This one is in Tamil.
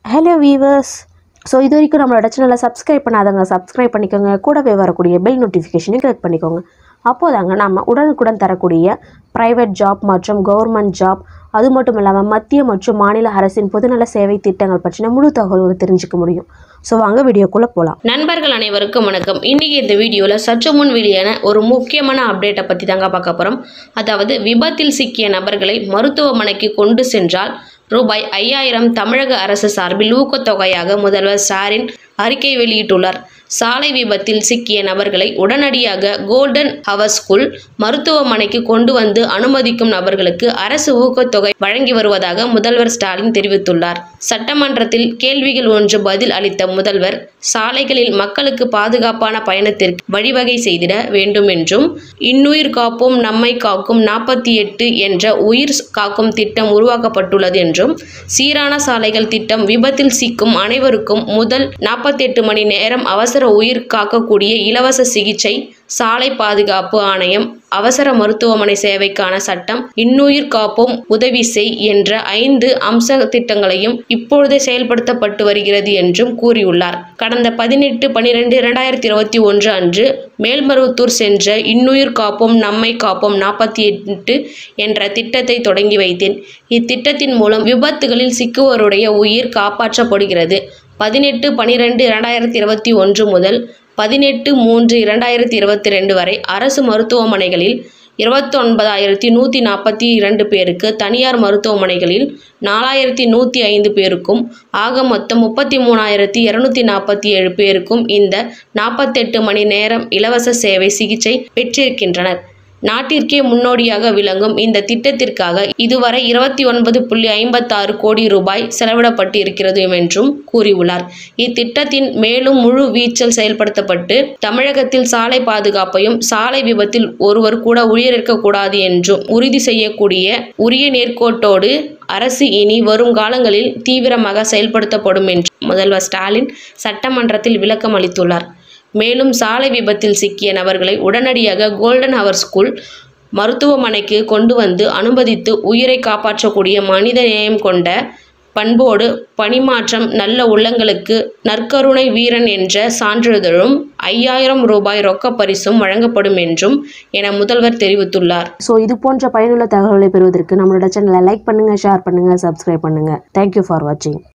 ஹலோ வீவர்ஸ் ஸோ இது வரைக்கும் நம்மளோட சேனலை சப்ஸ்கிரைப் பண்ணாதவங்க சப்ஸ்கிரைப் பண்ணிக்கோங்க கூடவே வரக்கூடிய பெல் நோட்டிஃபிகேஷனையும் கிளிக் பண்ணிக்கோங்க அப்போதாங்க நம்ம உடனுக்குடன் தரக்கூடிய ப்ரைவேட் ஜாப் மற்றும் கவர்மெண்ட் ஜாப் அது மட்டும் இல்லாமல் மத்திய மற்றும் மாநில அரசின் பொதுநல சேவை திட்டங்கள் பற்றின முழு தகவல்களை தெரிஞ்சுக்க முடியும் ஸோ வாங்க வீடியோக்குள்ளே போகலாம் நண்பர்கள் அனைவருக்கும் வணக்கம் இன்னைக்கு இந்த வீடியோவில் சற்று முன் வெளியான ஒரு முக்கியமான அப்டேட்டை பற்றி தாங்க பார்க்க போகிறோம் அதாவது விபத்தில் சிக்கிய நபர்களை மருத்துவமனைக்கு கொண்டு சென்றால் ரூபாய் ஐயாயிரம் தமிழக அரசு சார்பில் ஊக்கத்தொகையாக முதல்வர் ஸ்டாலின் அறிக்கை வெளியிட்டுள்ளார் சாலை விபத்தில் சிக்கிய நபர்களை உடனடியாக கோல்டன் ஹவர் ஸ்கூல் மருத்துவமனைக்கு கொண்டு வந்து அனுமதிக்கும் நபர்களுக்கு அரசு ஊக்கத்தொகை வழங்கி வருவதாக முதல்வர் ஸ்டாலின் தெரிவித்துள்ளார் சட்டமன்றத்தில் கேள்விகள் ஒன்று பதில் அளித்த முதல்வர் சாலைகளில் மக்களுக்கு பாதுகாப்பான பயணத்திற்கு வழிவகை செய்திட வேண்டும் என்றும் இன்னுயிர் காப்போம் நம்மை காக்கும் நாற்பத்தி எட்டு என்ற உயிர் காக்கும் திட்டம் உருவாக்கப்பட்டுள்ளது என்றும் சீரான சாலைகள் திட்டம் விபத்தில் சிக்கும் அனைவருக்கும் முதல் நாற்பத்தி எட்டு மணி நேரம் அவசர உயிர் காக்கக்கூடிய இலவச சிகிச்சை சாலை பாதுகாப்பு ஆணையம் அவசர மருத்துவமனை சேவைக்கான சட்டம் இன்னுயிர் காப்போம் உதவி செய் என்ற ஐந்து அம்ச திட்டங்களையும் இப்பொழுதே செயல்படுத்தப்பட்டு வருகிறது என்றும் கூறியுள்ளார் கடந்த பதினெட்டு பனிரெண்டு இரண்டாயிரத்தி இருபத்தி ஒன்று அன்று மேல்மருவத்தூர் சென்ற இன்னுயிர் காப்போம் நம்மை காப்போம் நாற்பத்தி எட்டு என்ற திட்டத்தை தொடங்கி வைத்தேன் இத்திட்டத்தின் மூலம் விபத்துகளில் சிக்குவோருடைய உயிர் காப்பாற்றப்படுகிறது பதினெட்டு பனிரெண்டு இரண்டாயிரத்தி இருபத்தி ஒன்று முதல் பதினெட்டு மூன்று இரண்டாயிரத்தி இருபத்தி ரெண்டு வரை அரசு மருத்துவமனைகளில் இருபத்தொன்பதாயிரத்தி நூற்றி நாற்பத்தி இரண்டு பேருக்கு தனியார் மருத்துவமனைகளில் நாலாயிரத்தி நூற்றி ஐந்து பேருக்கும் ஆக மொத்தம் முப்பத்தி மூணாயிரத்தி இரநூத்தி நாற்பத்தி ஏழு பேருக்கும் இந்த நாற்பத்தெட்டு மணி நேரம் இலவச சேவை சிகிச்சை பெற்றிருக்கின்றனர் நாட்டிற்கே முன்னோடியாக விளங்கும் இந்த திட்டத்திற்காக இதுவரை இருபத்தி ஒன்பது புள்ளி ஐம்பத்தாறு கோடி ரூபாய் செலவிடப்பட்டு இருக்கிறது என்றும் கூறியுள்ளார் இத்திட்டத்தின் மேலும் முழு வீச்சல் செயல்படுத்தப்பட்டு தமிழகத்தில் சாலை பாதுகாப்பையும் சாலை விபத்தில் ஒருவர் கூட உயிரிழக்கக்கூடாது என்றும் உறுதி செய்யக்கூடிய உரிய நேர்கோட்டோடு அரசு இனி வரும் காலங்களில் தீவிரமாக செயல்படுத்தப்படும் என்று முதல்வர் ஸ்டாலின் சட்டமன்றத்தில் விளக்கம் அளித்துள்ளார் மேலும் சாலை விபத்தில் சிக்கிய நபர்களை உடனடியாக கோல்டன் ஹவர் ஸ்கூல் மருத்துவமனைக்கு கொண்டு வந்து அனுமதித்து உயிரை காப்பாற்றக்கூடிய மனித நேயம் கொண்ட பண்போடு பணிமாற்றம் நல்ல உள்ளங்களுக்கு நற்கருணை வீரன் என்ற சான்றிதழும் ஐயாயிரம் ரூபாய் ரொக்க பரிசும் வழங்கப்படும் என்றும் என முதல்வர் தெரிவித்துள்ளார் ஸோ இது போன்ற பயனுள்ள தகவல்களை பெறுவதற்கு நம்மளோட சேனலை லைக் பண்ணுங்கள் ஷேர் பண்ணுங்கள் சப்ஸ்கிரைப் பண்ணுங்கள் தேங்க்யூ ஃபார் வாட்சிங்